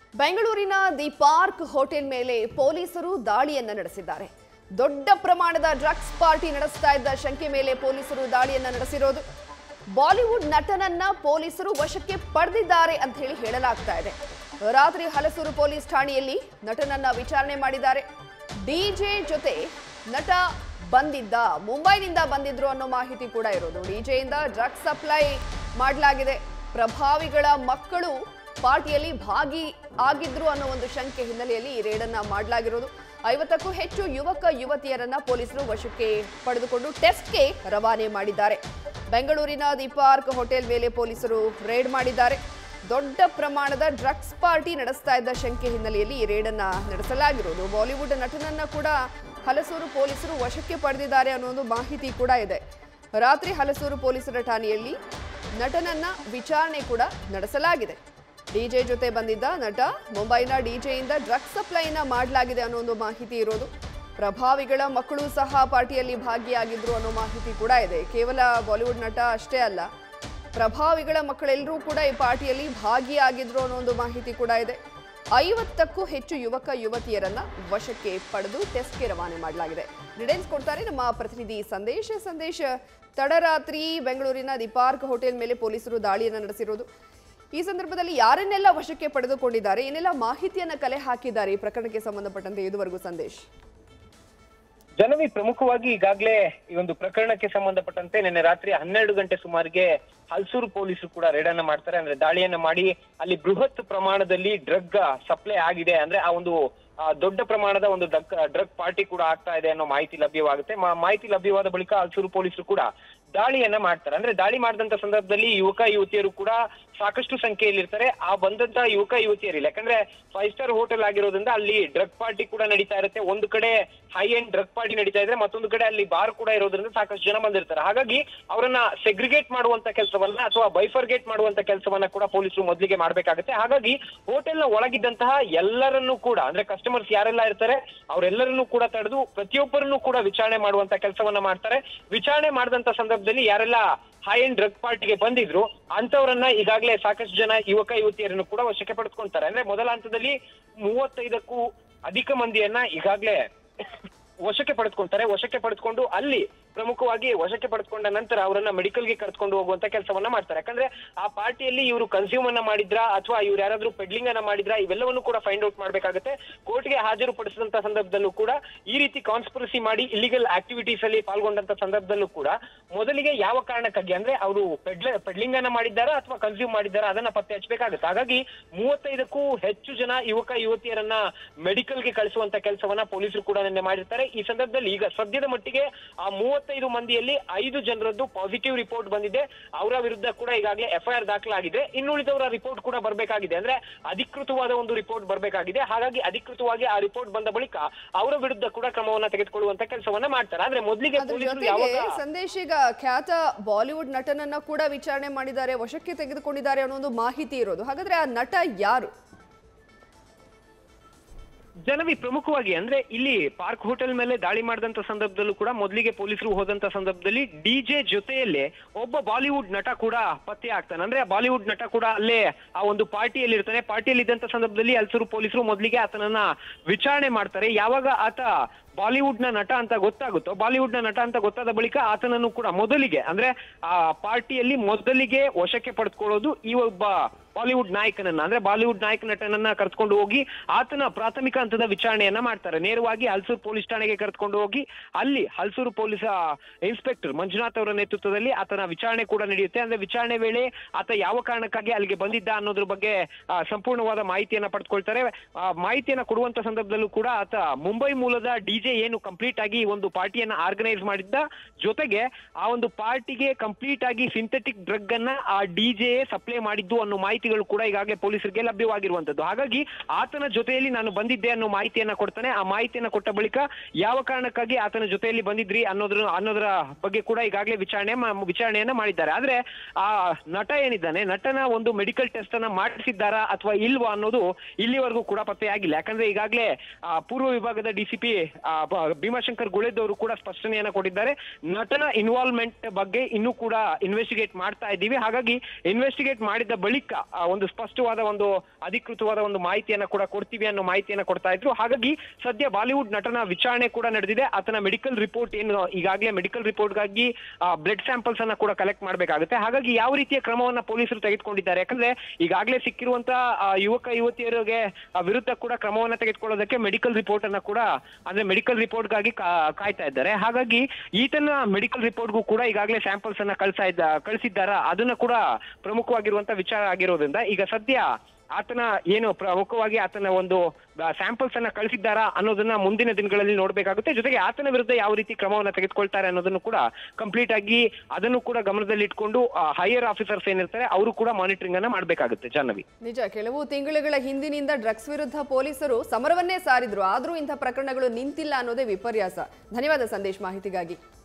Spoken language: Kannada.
ಬೆಂಗಳೂರಿನ ದಿ ಪಾರ್ಕ್ ಹೋಟೆಲ್ ಮೇಲೆ ಪೊಲೀಸರು ದಾಳಿಯನ್ನ ನಡೆಸಿದ್ದಾರೆ ದೊಡ್ಡ ಪ್ರಮಾಣದ ಡ್ರಗ್ಸ್ ಪಾರ್ಟಿ ನಡೆಸ್ತಾ ಇದ್ದ ಶಂಕೆ ಮೇಲೆ ಪೊಲೀಸರು ದಾಳಿಯನ್ನ ನಡೆಸಿರೋದು ಬಾಲಿವುಡ್ ನಟನನ್ನ ಪೊಲೀಸರು ವಶಕ್ಕೆ ಪಡೆದಿದ್ದಾರೆ ಅಂತ ಹೇಳಿ ಹೇಳಲಾಗ್ತಾ ಇದೆ ರಾತ್ರಿ ಹಲಸೂರು ಪೊಲೀಸ್ ಠಾಣೆಯಲ್ಲಿ ನಟನನ್ನ ವಿಚಾರಣೆ ಮಾಡಿದ್ದಾರೆ ಡಿಜೆ ಜೊತೆ ನಟ ಬಂದಿದ್ದ ಮುಂಬೈನಿಂದ ಬಂದಿದ್ರು ಅನ್ನೋ ಮಾಹಿತಿ ಕೂಡ ಇರೋದು ಡಿಜೆಯಿಂದ ಡ್ರಗ್ಸ್ ಸಪ್ಲೈ ಮಾಡಲಾಗಿದೆ ಪ್ರಭಾವಿಗಳ ಮಕ್ಕಳು ಪಾರ್ಟಿಯಲ್ಲಿ ಭಾಗಿ ಆಗಿದ್ರು ಅನ್ನೋ ಒಂದು ಶಂಕೆ ಹಿನ್ನೆಲೆಯಲ್ಲಿ ಈ ರೇಡನ್ನ ಮಾಡಲಾಗಿರೋದು ಐವತ್ತಕ್ಕೂ ಹೆಚ್ಚು ಯುವಕ ಯುವತಿಯರನ್ನ ಪೊಲೀಸರು ವಶಕ್ಕೆ ಪಡೆದುಕೊಂಡು ಟೆಸ್ಟ್ಗೆ ರವಾನೆ ಮಾಡಿದ್ದಾರೆ ಬೆಂಗಳೂರಿನ ದಿ ಪಾರ್ಕ್ ಹೋಟೆಲ್ ಮೇಲೆ ಪೊಲೀಸರು ರೇಡ್ ಮಾಡಿದ್ದಾರೆ ದೊಡ್ಡ ಪ್ರಮಾಣದ ಡ್ರಗ್ಸ್ ಪಾರ್ಟಿ ನಡೆಸ್ತಾ ಇದ್ದ ಶಂಕೆ ಹಿನ್ನೆಲೆಯಲ್ಲಿ ಈ ರೇಡನ್ನ ನಡೆಸಲಾಗಿರೋದು ಬಾಲಿವುಡ್ ನಟನನ್ನ ಕೂಡ ಹಲಸೂರು ಪೊಲೀಸರು ವಶಕ್ಕೆ ಪಡೆದಿದ್ದಾರೆ ಅನ್ನೋ ಒಂದು ಮಾಹಿತಿ ಕೂಡ ಇದೆ ರಾತ್ರಿ ಹಲಸೂರು ಪೊಲೀಸರ ಠಾಣೆಯಲ್ಲಿ ನಟನನ್ನ ವಿಚಾರಣೆ ಕೂಡ ನಡೆಸಲಾಗಿದೆ ಡಿಜೆ ಜೊತೆ ಬಂದಿದ್ದ ನಟ ಮುಂಬೈನ ಡಿಜೆಯಿಂದ ಡ್ರಗ್ಸ್ ಸಪ್ಲೈನ ಮಾಡಲಾಗಿದೆ ಅನ್ನೋ ಒಂದು ಮಾಹಿತಿ ಇರೋದು ಪ್ರಭಾವಿಗಳ ಮಕ್ಕಳು ಸಹ ಪಾರ್ಟಿಯಲ್ಲಿ ಭಾಗಿಯಾಗಿದ್ರು ಅನ್ನೋ ಮಾಹಿತಿ ಕೂಡ ಇದೆ ಕೇವಲ ಬಾಲಿವುಡ್ ನಟ ಅಷ್ಟೇ ಅಲ್ಲ ಪ್ರಭಾವಿಗಳ ಮಕ್ಕಳೆಲ್ಲರೂ ಕೂಡ ಈ ಪಾರ್ಟಿಯಲ್ಲಿ ಭಾಗಿಯಾಗಿದ್ರು ಅನ್ನೋ ಒಂದು ಮಾಹಿತಿ ಕೂಡ ಇದೆ ಐವತ್ತಕ್ಕೂ ಹೆಚ್ಚು ಯುವಕ ಯುವತಿಯರನ್ನ ವಶಕ್ಕೆ ಪಡೆದು ಟೆಸ್ಟ್ಗೆ ರವಾನೆ ಮಾಡಲಾಗಿದೆ ಡೀಟೇಲ್ಸ್ ಕೊಡ್ತಾರೆ ನಮ್ಮ ಪ್ರತಿನಿಧಿ ಸಂದೇಶ ಸಂದೇಶ ತಡರಾತ್ರಿ ಬೆಂಗಳೂರಿನ ದಿ ಪಾರ್ಕ್ ಹೋಟೆಲ್ ಮೇಲೆ ಪೊಲೀಸರು ದಾಳಿಯನ್ನು ನಡೆಸಿರೋದು ಈ ಸಂದರ್ಭದಲ್ಲಿ ಯಾರನ್ನೆಲ್ಲ ವಶಕ್ಕೆ ಪಡೆದುಕೊಂಡಿದ್ದಾರೆ ಏನೆಲ್ಲ ಮಾಹಿತಿಯನ್ನ ಕಲೆ ಹಾಕಿದ್ದಾರೆ ಈ ಪ್ರಕರಣಕ್ಕೆ ಸಂಬಂಧಪಟ್ಟಂತೆ ಇದುವರೆಗೂ ಸಂದೇಶ್ ಜನವಿ ಪ್ರಮುಖವಾಗಿ ಈಗಾಗಲೇ ಈ ಒಂದು ಪ್ರಕರಣಕ್ಕೆ ಸಂಬಂಧಪಟ್ಟಂತೆ ನಿನ್ನೆ ರಾತ್ರಿ ಹನ್ನೆರಡು ಗಂಟೆ ಸುಮಾರಿಗೆ ಹಲ್ಸೂರು ಪೊಲೀಸರು ಕೂಡ ರೇಡ್ ಅನ್ನ ಮಾಡ್ತಾರೆ ಅಂದ್ರೆ ದಾಳಿಯನ್ನ ಮಾಡಿ ಅಲ್ಲಿ ಬೃಹತ್ ಪ್ರಮಾಣದಲ್ಲಿ ಡ್ರಗ್ ಸಪ್ಲೈ ಆಗಿದೆ ಅಂದ್ರೆ ಆ ಒಂದು ಆ, ದೊಡ್ಡ ಪ್ರಮಾಣದ ಒಂದು ಡ್ರಗ್ ಡ್ರಗ್ ಪಾರ್ಟಿ ಕೂಡ ಆಗ್ತಾ ಇದೆ ಅನ್ನೋ ಮಾಹಿತಿ ಲಭ್ಯವಾಗುತ್ತೆ ಮಾ- ಮಾಹಿತಿ ಲಭ್ಯವಾದ ಬಳಿಕ ಹಲ್ಸೂರು ಪೊಲೀಸರು ಕೂಡ ದಾಳಿಯನ್ನ ಮಾಡ್ತಾರೆ ಅಂದ್ರೆ ದಾಳಿ ಮಾಡಿದಂತ ಸಂದರ್ಭದಲ್ಲಿ ಯುವಕ ಯುವತಿಯರು ಕೂಡ ಸಾಕಷ್ಟು ಸಂಖ್ಯೆಯಲ್ಲಿ ಇರ್ತಾರೆ ಆ ಬಂದಂತ ಯುವಕ ಯುವತಿಯರಿಲ್ಲ ಯಾಕಂದ್ರೆ ಫೈವ್ ಸ್ಟಾರ್ ಹೋಟೆಲ್ ಆಗಿರೋದ್ರಿಂದ ಅಲ್ಲಿ ಡ್ರಗ್ ಪಾರ್ಟಿ ಕೂಡ ನಡೀತಾ ಇರುತ್ತೆ ಒಂದು ಕಡೆ ಹೈ ಎಂಡ್ ಡ್ರಗ್ ಪಾರ್ಟಿ ನಡೀತಾ ಇದ್ರೆ ಮತ್ತೊಂದು ಕಡೆ ಅಲ್ಲಿ ಬಾರ್ ಕೂಡ ಇರೋದ್ರಿಂದ ಸಾಕಷ್ಟು ಜನ ಬಂದಿರ್ತಾರೆ ಹಾಗಾಗಿ ಅವರನ್ನ ಸೆಗ್ರಿಗೇಟ್ ಮಾಡುವಂತ ಕೆಲಸವನ್ನ ಅಥವಾ ಬೈಫರ್ಗೇಟ್ ಮಾಡುವಂತ ಕೆಲಸವನ್ನ ಕೂಡ ಪೊಲೀಸರು ಮೊದಲಿಗೆ ಮಾಡ್ಬೇಕಾಗುತ್ತೆ ಹಾಗಾಗಿ ಹೋಟೆಲ್ ನ ಒಳಗಿದ್ದಂತಹ ಎಲ್ಲರನ್ನೂ ಕೂಡ ಅಂದ್ರೆ ಕಸ್ಟಮರ್ಸ್ ಯಾರೆಲ್ಲ ಇರ್ತಾರೆ ಅವರೆಲ್ಲರನ್ನೂ ಕೂಡ ತಡೆದು ಪ್ರತಿಯೊಬ್ಬರನ್ನು ಕೂಡ ವಿಚಾರಣೆ ಮಾಡುವಂತ ಕೆಲಸವನ್ನ ಮಾಡ್ತಾರೆ ವಿಚಾರಣೆ ಮಾಡಿದಂತ ಸಂದರ್ಭದಲ್ಲಿ ಯಾರೆಲ್ಲ ಹೈ ಎಂಡ್ ಡ್ರಗ್ ಪಾರ್ಟಿಗೆ ಬಂದಿದ್ರು ಅಂತವರನ್ನ ಈಗಾಗಲೇ ಸಾಕಷ್ಟು ಜನ ಯುವಕ ಯುವತಿಯರನ್ನು ಕೂಡ ವಶಕ್ಕೆ ಪಡೆದುಕೊಂತಾರೆ ಅಂದ್ರೆ ಮೊದಲ ಹಂತದಲ್ಲಿ ಮೂವತ್ತೈದಕ್ಕೂ ಅಧಿಕ ಮಂದಿಯನ್ನ ಈಗಾಗಲೇ ವಶಕ್ಕೆ ಪಡೆದುಕೊಂತಾರೆ ವಶಕ್ಕೆ ಪಡೆದುಕೊಂಡು ಅಲ್ಲಿ ಪ್ರಮುಖವಾಗಿ ವಶಕ್ಕೆ ಪಡೆದುಕೊಂಡ ನಂತರ ಅವರನ್ನ ಮೆಡಿಕಲ್ಗೆ ಕರೆದುಕೊಂಡು ಹೋಗುವಂತ ಕೆಲಸವನ್ನ ಮಾಡ್ತಾರೆ ಯಾಕಂದ್ರೆ ಆ ಪಾರ್ಟಿಯಲ್ಲಿ ಇವರು ಕನ್ಸ್ಯೂಮ್ ಅನ್ನ ಮಾಡಿದ್ರಾ ಅಥವಾ ಇವ್ರು ಯಾರಾದ್ರೂ ಪೆಡ್ಲಿಂಗ್ ಅನ್ನ ಮಾಡಿದ್ರಾ ಇವೆಲ್ಲವನ್ನು ಕೂಡ ಫೈಂಡ್ ಔಟ್ ಮಾಡ್ಬೇಕಾಗುತ್ತೆ ಕೋರ್ಟ್ಗೆ ಹಾಜರುಪಡಿಸಿದಂತ ಸಂದರ್ಭದಲ್ಲೂ ಕೂಡ ಈ ರೀತಿ ಕಾನ್ಸ್ಪಿರಸಿ ಮಾಡಿ ಇಲಿಗಲ್ ಆಕ್ಟಿವಿಟೀಸ್ ಅಲ್ಲಿ ಪಾಲ್ಗೊಂಡಂತ ಸಂದರ್ಭದಲ್ಲೂ ಕೂಡ ಮೊದಲಿಗೆ ಯಾವ ಕಾರಣಕ್ಕಾಗಿ ಅಂದ್ರೆ ಅವರು ಪೆಡ್ಲ ಪೆಡ್ಲಿಂಗ್ ಅನ್ನ ಮಾಡಿದ್ದಾರಾ ಅಥವಾ ಕನ್ಸ್ಯೂಮ್ ಮಾಡಿದ್ದಾರಾ ಅದನ್ನ ಪತ್ತೆ ಹಚ್ಚಬೇಕಾಗುತ್ತೆ ಹಾಗಾಗಿ ಮೂವತ್ತೈದಕ್ಕೂ ಹೆಚ್ಚು ಜನ ಯುವಕ ಯುವತಿಯರನ್ನ ಮೆಡಿಕಲ್ಗೆ ಕಳಿಸುವಂತ ಕೆಲಸವನ್ನ ಪೊಲೀಸರು ಕೂಡ ನಿನ್ನೆ ಮಾಡಿರ್ತಾರೆ ಈ ಸಂದರ್ಭದಲ್ಲಿ ಈಗ ಸದ್ಯದ ಮಟ್ಟಿಗೆ ಆ ಮೂವತ್ತೈದು ಮಂದಿಯಲ್ಲಿ ಐದು ಜನರದ್ದು ಪಾಸಿಟಿವ್ ರಿಪೋರ್ಟ್ ಬಂದಿದೆ ಅವರ ವಿರುದ್ಧ ಕೂಡ ಈಗಾಗಲೇ ಎಫ್ಐಆರ್ ದಾಖಲಾಗಿದೆ ಇನ್ನುಳಿದವರ ರಿಪೋರ್ಟ್ ಕೂಡ ಬರಬೇಕಾಗಿದೆ ಅಂದ್ರೆ ಅಧಿಕೃತವಾದ ಒಂದು ರಿಪೋರ್ಟ್ ಬರಬೇಕಾಗಿದೆ ಹಾಗಾಗಿ ಅಧಿಕೃತವಾಗಿ ಆ ರಿಪೋರ್ಟ್ ಬಂದ ಬಳಿಕ ಅವರ ವಿರುದ್ಧ ಕೂಡ ಕ್ರಮವನ್ನ ತೆಗೆದುಕೊಳ್ಳುವಂತ ಕೆಲಸವನ್ನ ಮಾಡ್ತಾರೆ ಆದ್ರೆ ಮೊದಲಿಗೆ ಅದ್ರ ಪೊಲೀಸರು ಜೊತೆಗೆ ಯಾವಾಗ ಸಂದೇಶ್ ಈಗ ಖ್ಯಾತ ಬಾಲಿವುಡ್ ನಟನನ್ನ ಕೂಡ ವಿಚಾರಣೆ ಮಾಡಿದ್ದಾರೆ ವಶಕ್ಕೆ ತೆಗೆದುಕೊಂಡಿದ್ದಾರೆ ಅನ್ನೋ ಒಂದು ಮಾಹಿತಿ ಇರೋದು ಹಾಗಾದ್ರೆ ಆ ನಟ ಯಾರು ಜನವಿ ಪ್ರಮುಖವಾಗಿ ಅಂದ್ರೆ ಇಲ್ಲಿ ಪಾರ್ಕ್ ಹೋಟೆಲ್ ಮೇಲೆ ದಾಳಿ ಮಾಡಿದಂತ ಸಂದರ್ಭದಲ್ಲೂ ಕೂಡ ಮೊದಲಿಗೆ ಪೊಲೀಸರು ಹೋದಂತ ಸಂದರ್ಭದಲ್ಲಿ ಡಿಜೆ ಜೊತೆಯಲ್ಲೇ ಒಬ್ಬ ಬಾಲಿವುಡ್ ನಟ ಕೂಡ ಪತ್ತೆ ಆಗ್ತಾನೆ ಅಂದ್ರೆ ಆ ಬಾಲಿವುಡ್ ನಟ ಕೂಡ ಅಲ್ಲೇ ಆ ಒಂದು ಪಾರ್ಟಿಯಲ್ಲಿ ಇರ್ತಾನೆ ಪಾರ್ಟಿಯಲ್ಲಿ ಇದ್ದಂತ ಸಂದರ್ಭದಲ್ಲಿ ಹಲಸೂರು ಪೊಲೀಸರು ಮೊದಲಿಗೆ ಆತನನ್ನ ವಿಚಾರಣೆ ಮಾಡ್ತಾರೆ ಯಾವಾಗ ಆತ ಬಾಲಿವುಡ್ ನ ನಟ ಅಂತ ಗೊತ್ತಾಗುತ್ತೋ ಬಾಲಿವುಡ್ ನ ನಟ ಅಂತ ಗೊತ್ತಾದ ಬಳಿಕ ಆತನನ್ನು ಕೂಡ ಮೊದಲಿಗೆ ಅಂದ್ರೆ ಆ ಪಾರ್ಟಿಯಲ್ಲಿ ಮೊದಲಿಗೆ ವಶಕ್ಕೆ ಪಡೆದುಕೊಳ್ಳೋದು ಈ ಒಬ್ಬ ಬಾಲಿವುಡ್ ನಾಯಕನನ್ನ ಅಂದ್ರೆ ಬಾಲಿವುಡ್ ನಾಯಕ ನಟನನ್ನ ಕರೆದುಕೊಂಡು ಹೋಗಿ ಆತನ ಪ್ರಾಥಮಿಕ ಹಂತದ ವಿಚಾರಣೆಯನ್ನ ಮಾಡ್ತಾರೆ ನೇರವಾಗಿ ಹಲ್ಸೂರು ಪೊಲೀಸ್ ಠಾಣೆಗೆ ಕರೆದುಕೊಂಡು ಹೋಗಿ ಅಲ್ಲಿ ಹಲ್ಸೂರು ಪೊಲೀಸ್ ಆ, ಇನ್ಸ್ಪೆಕ್ಟರ್ ಮಂಜುನಾಥ್ ಅವರ ನೇತೃತ್ವದಲ್ಲಿ ಆತನ ವಿಚಾರಣೆ ಕೂಡ ನಡೆಯುತ್ತೆ ಅಂದ್ರೆ ವಿಚಾರಣೆ ವೇಳೆ ಆತ ಯಾವ ಕಾರಣಕ್ಕಾಗಿ ಅಲ್ಲಿಗೆ ಬಂದಿದ್ದ ಅನ್ನೋದ್ರ ಬಗ್ಗೆ ಆ, ಸಂಪೂರ್ಣವಾದ ಮಾಹಿತಿಯನ್ನ ಪಡೆದುಕೊಳ್ತಾರೆ ಆ ಮಾಹಿತಿಯನ್ನ ಕೊಡುವಂತ ಸಂದರ್ಭದಲ್ಲೂ ಕೂಡ ಆತ ಮುಂಬೈ ಮೂಲದ ಡಿಜೆ ಏನು ಕಂಪ್ಲೀಟ್ ಆಗಿ ಈ ಒಂದು ಪಾರ್ಟಿಯನ್ನ ಆರ್ಗನೈಸ್ ಮಾಡಿದ್ದ ಜೊತೆಗೆ ಆ ಒಂದು ಪಾರ್ಟಿಗೆ ಕಂಪ್ಲೀಟ್ ಆಗಿ ಸಿಂಥೆಟಿಕ್ ಡ್ರಗ್ ಅನ್ನ ಆ ಡಿಜೆ ಸಪ್ಲೈ ಮಾಡಿದ್ದು ಅನ್ನೋ ಮಾಹಿತಿಗಳು ಕೂಡ ಈಗಾಗಲೇ ಪೊಲೀಸರಿಗೆ ಲಭ್ಯವಾಗಿರುವಂತದ್ದು ಹಾಗಾಗಿ ಆತನ ಜೊತೆಯಲ್ಲಿ ನಾನು ಬಂದಿದ್ದೆ ಅನ್ನೋ ಮಾಹಿತಿಯನ್ನ ಕೊಡ್ತಾನೆ ಆ ಮಾಹಿತಿಯನ್ನ ಕೊಟ್ಟ ಬಳಿಕ ಯಾವ ಕಾರಣಕ್ಕಾಗಿ ಆತನ ಜೊತೆಯಲ್ಲಿ ಬಂದಿದ್ರಿ ಅನ್ನೋದ್ರ ಅನ್ನೋದರ ಬಗ್ಗೆ ಕೂಡ ಈಗಾಗಲೇ ವಿಚಾರಣೆ ಮಾ- ವಿಚಾರಣೆಯನ್ನ ಮಾಡಿದ್ದಾರೆ ಆದ್ರೆ ಆ ನಟ ಏನಿದ್ದಾನೆ ನಟನ ಒಂದು ಮೆಡಿಕಲ್ ಟೆಸ್ಟ್ ಅನ್ನ ಮಾಡಿಸಿದ್ದಾರಾ ಅಥವಾ ಇಲ್ವಾ ಅನ್ನೋದು ಇಲ್ಲಿವರೆಗೂ ಕೂಡ ಪತ್ತೆಯಾಗಿಲ್ಲ ಯಾಕಂದ್ರೆ ಈಗಾಗಲೇ ಆ, ಪೂರ್ವ ವಿಭಾಗದ ಡಿಸಿಪಿ ಭೀಮಾಶಂಕರ್ ಗುಳೇದವರು ಕೂಡ ಸ್ಪಷ್ಟನೆಯನ್ನ ಕೊಟ್ಟಿದ್ದಾರೆ ನಟನ ಇನ್ವಾಲ್ವ್ಮೆಂಟ್ ಬಗ್ಗೆ ಇನ್ನೂ ಕೂಡ ಇನ್ವೆಸ್ಟಿಗೇಟ್ ಮಾಡ್ತಾ ಇದ್ದೀವಿ ಹಾಗಾಗಿ ಇನ್ವೆಸ್ಟಿಗೇಟ್ ಮಾಡಿದ ಬಳಿಕ ಆ, ಒಂದು ಸ್ಪಷ್ಟವಾದ ಒಂದು ಅಧಿಕೃತವಾದ ಒಂದು ಮಾಹಿತಿಯನ್ನ ಕೂಡ ಕೊಡ್ತೀವಿ ಅನ್ನೋ ಮಾಹಿತಿಯನ್ನ ಕೊಡ್ತಾ ಇದ್ರು ಹಾಗಾಗಿ ಸದ್ಯ ಬಾಲಿವುಡ್ ನಟನ ವಿಚಾರಣೆ ಕೂಡ ನಡೆದಿದೆ ಆತನ ಮೆಡಿಕಲ್ ರಿಪೋರ್ಟ್ ಏನು ಈಗಾಗಲೇ ಮೆಡಿಕಲ್ ರಿಪೋರ್ಟ್ಗಾಗಿ ಬ್ಲಡ್ ಸ್ಯಾಂಪಲ್ಸ್ ಅನ್ನ ಕೂಡ ಕಲೆಕ್ಟ್ ಮಾಡಬೇಕಾಗುತ್ತೆ ಹಾಗಾಗಿ ಯಾವ ರೀತಿಯ ಕ್ರಮವನ್ನ ಪೊಲೀಸರು ತೆಗೆದುಕೊಂಡಿದ್ದಾರೆ ಯಾಕಂದ್ರೆ ಈಗಾಗಲೇ ಸಿಕ್ಕಿರುವಂತ ಆ, ಯುವಕ ಯುವತಿಯರಿಗೆ ಆ, ವಿರುದ್ಧ ಕೂಡ ಕ್ರಮವನ್ನ ತೆಗೆದುಕೊಳ್ಳೋದಕ್ಕೆ ಮೆಡಿಕಲ್ ರಿಪೋರ್ಟ್ ಅನ್ನ ಕೂಡ ಅಂದ್ರೆ ಮೆಡಿಕಲ್ ರಿಪೋರ್ಟ್ಗಾಗಿ ಕಾಯ್ತಾ ಇದ್ದಾರೆ ಹಾಗಾಗಿ ಈತನ ಮೆಡಿಕಲ್ ರಿಪೋರ್ಟ್ಗೂ ಕೂಡ ಈಗಾಗಲೇ ಸ್ಯಾಂಪಲ್ಸ್ ಅನ್ನ ಕಳ್ಸಾ ಇದ್ದ ಕಳಿಸಿದ್ದಾರ ಅದನ್ನ ಕೂಡ ಪ್ರಮುಖವಾಗಿರುವಂತ ವಿಚಾರ ಆಗಿರೋದ್ರಿಂದ ಈಗ ಸದ್ಯ ಆತನ ಏನು ಪ್ರಮುಖವಾಗಿ ಆತನ ಒಂದು ಸ್ಯಾಂಪಲ್ಸ್ ಅನ್ನ ಕಳಿಸಿದ್ದಾರಾ ಅನ್ನೋದನ್ನ ಮುಂದಿನ ದಿನಗಳಲ್ಲಿ ನೋಡ್ಬೇಕಾಗುತ್ತೆ ಜೊತೆಗೆ ಆತನ ವಿರುದ್ಧ ಯಾವ ರೀತಿ ಕ್ರಮವನ್ನ ತೆಗೆದುಕೊಳ್ತಾರೆ ಅನ್ನೋದನ್ನು ಕೂಡ ಕಂಪ್ಲೀಟ್ ಆಗಿ ಅದನ್ನು ಕೂಡ ಗಮನದಲ್ಲಿ ಇಟ್ಕೊಂಡು ಹೈಯರ್ ಆಫೀಸರ್ಸ್ ಏನಿರ್ತಾರೆ ಅವರು ಕೂಡ ಮಾನಿಟರಿಂಗ್ ಅನ್ನ ಮಾಡ್ಬೇಕಾಗುತ್ತೆ ಜಾಹ್ನವಿ ನಿಜ ಕೆಲವು ತಿಂಗಳುಗಳ ಹಿಂದಿನಿಂದ ಡ್ರಗ್ಸ್ ವಿರುದ್ಧ ಪೊಲೀಸರು ಸಮರವನ್ನೇ ಸಾರಿದ್ರು ಆದ್ರೂ ಇಂಥ ಪ್ರಕರಣಗಳು ನಿಂತಿಲ್ಲ ಅನ್ನೋದೇ ವಿಪರ್ಯಾಸ ಧನ್ಯವಾದ ಸಂದೇಶ್ ಮಾಹಿತಿಗಾಗಿ